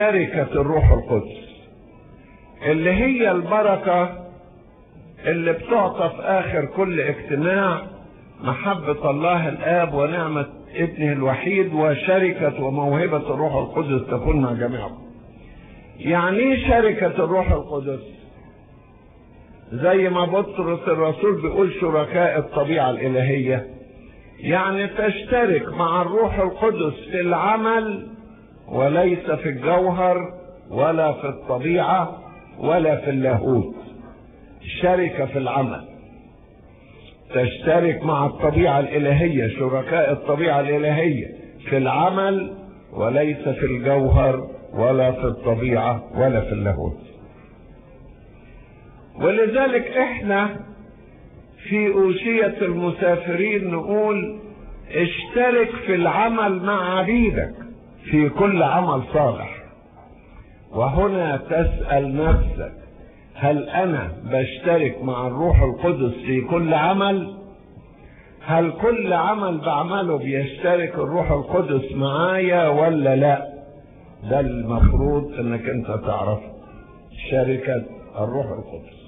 شركة الروح القدس اللي هي البركة اللي بتعطى في آخر كل اجتماع محبة الله الآب ونعمة ابنه الوحيد وشركة وموهبة الروح القدس تكون مع جميعكم. يعني ايه شركة الروح القدس؟ زي ما بطرس الرسول بيقول شركاء الطبيعة الإلهية. يعني تشترك مع الروح القدس في العمل وليس في الجوهر ولا في الطبيعة ولا في اللاهوت. شركة في العمل. تشترك مع الطبيعة الإلهية شركاء الطبيعة الإلهية في العمل وليس في الجوهر ولا في الطبيعة ولا في اللاهوت ولذلك احنا في أوشية المسافرين نقول اشترك في العمل مع عبيدك في كل عمل صالح وهنا تسأل نفسك هل انا بشترك مع الروح القدس في كل عمل هل كل عمل بعمله بيشترك الروح القدس معايا ولا لا ده المفروض انك انت تعرف شركة الروح القدس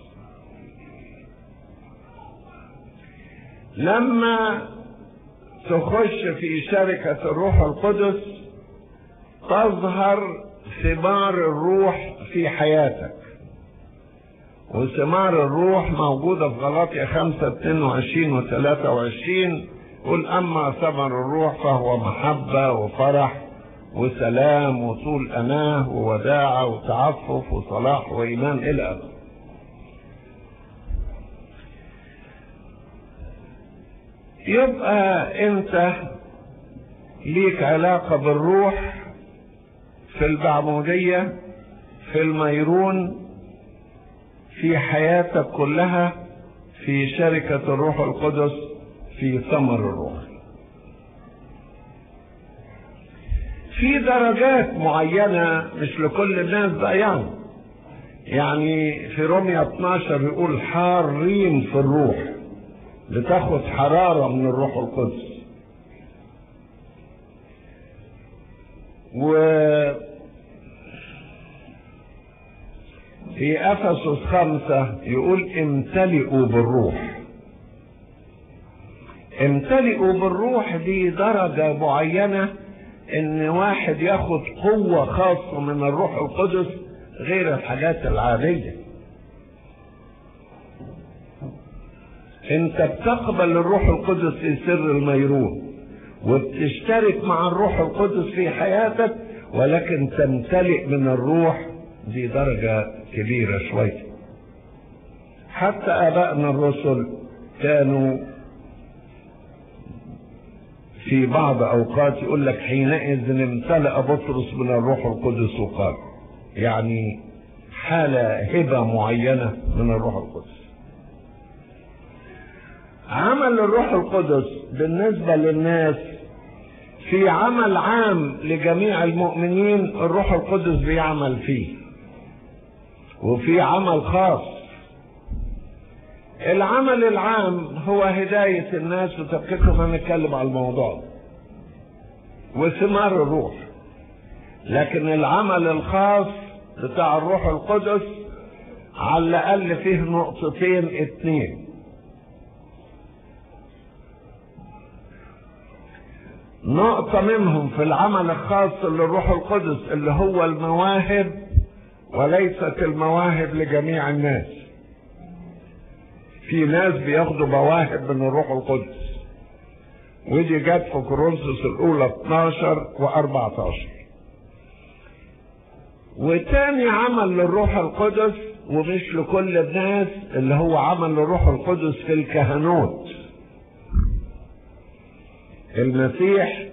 لما تخش في شركة الروح القدس تظهر ثمار الروح في حياتك وثمار الروح موجودة في غلاطيا 5 22 و 23 قل أما ثمر الروح فهو محبة وفرح وسلام وطول أناه ووداعة وتعفف وصلاح وإيمان إلى آخره. يبقى أنت ليك علاقة بالروح في البعمودية في الميرون في حياتك كلها في شركة الروح القدس في ثمر الروح في درجات معينة مش لكل الناس بقى يعني يعني في روميا 12 يقول حارين في الروح بتاخد حرارة من الروح القدس و في افسس خمسة يقول امتلئوا بالروح امتلئوا بالروح دي درجة معينة ان واحد ياخد قوة خاصة من الروح القدس غير الحاجات العادية انت بتقبل الروح القدس في سر الميرون وبتشترك مع الروح القدس في حياتك ولكن تمتلئ من الروح دي درجة كبيرة شوية حتى آبائنا الرسل كانوا في بعض أوقات يقول لك حينئذ امتلأ بطرس من الروح القدس وقال يعني حالة هبة معينة من الروح القدس عمل الروح القدس بالنسبة للناس في عمل عام لجميع المؤمنين الروح القدس بيعمل فيه وفي عمل خاص العمل العام هو هداية الناس وتبكيتهم هنتكلم على الموضوع وثمار الروح لكن العمل الخاص بتاع الروح القدس على الأقل فيه نقطتين اتنين نقطة منهم في العمل الخاص للروح القدس اللي هو المواهب وليست المواهب لجميع الناس في ناس بياخدوا مواهب من الروح القدس ودي جت في كورنثوس الاولى 12 و14 وتاني عمل للروح القدس ومش لكل الناس اللي هو عمل للروح القدس في الكهنوت المسيح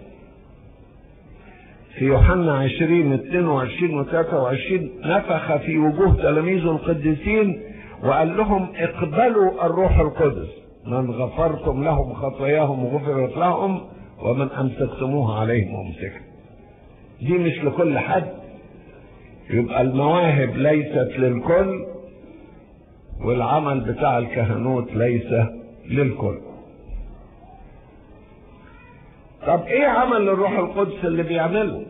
في يوحنا 20 22 و 23 نفخ في وجوه تلاميذه القديسين وقال لهم اقبلوا الروح القدس من غفرتم لهم خطاياهم غفرت لهم ومن امسكتموها عليهم امسكت دي مش لكل حد يبقى المواهب ليست للكل والعمل بتاع الكهنوت ليس للكل طب ايه عمل الروح القدس اللي بيعمله